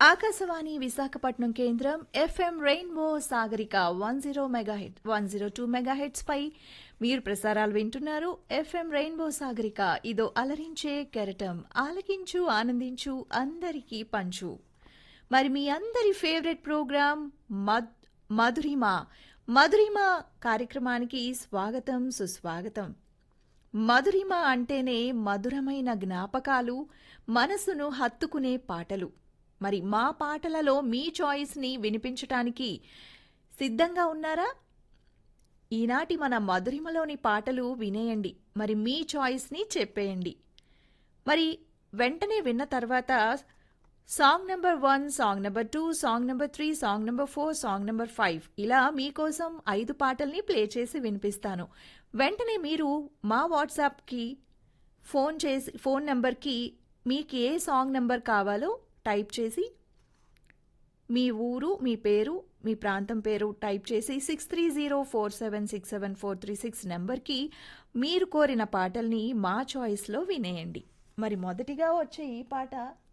ఆకాశవాణి విశాఖపట్నం కేంద్రం FM rainbow Sagarika one zero megahertz one zero two megahertz పై మీరు ప్రసారాలు వింటున్నారు ఎఫ్ఎం రెయిన్బో సాగరిక ఇదో అలరించే కెరటం ఆలకించు ఆనందించు అందరికీ పంచు మరి మీ అందరి ఫేవరెట్ ప్రోగ్రాం మధ్ మధురిమ మధురిమ కార్యక్రమానికి స్వాగతం సుస్వాగతం మధురిమ అంటేనే మధురమైన జ్ఞాపకాలు మనసును హత్తుకునే పాటలు మరి మా పాటలలో మీ చాయిస్ని వినిపించటానికి సిద్ధంగా ఉన్నారా ఈనాటి మన మధురిమలోని పాటలు వినేయండి మరి మీ చాయిస్ని చెప్పేయండి మరి వెంటనే విన్న తర్వాత song number one song number two song number three song number four song number five ఇలా మీకోసం ఐదు పాటల్ని ప్లే చేసి వినిపిస్తాను వెంటనే మీరు మా వాట్సాప్కి ఫోన్ చేసి ఫోన్ నెంబర్కి మీకు ఏ సాంగ్ నెంబర్ కావాలో టైప్ చేసి మీ ఊరు మీ పేరు మీ ప్రాంతం పేరు టైప్ చేసి six three zero four seven six seven four three six నెంబర్కి మీరు కోరిన పాటల్ని మా చాయిస్లో వినేయండి మరి మొదటిగా వచ్చే ఈ పాట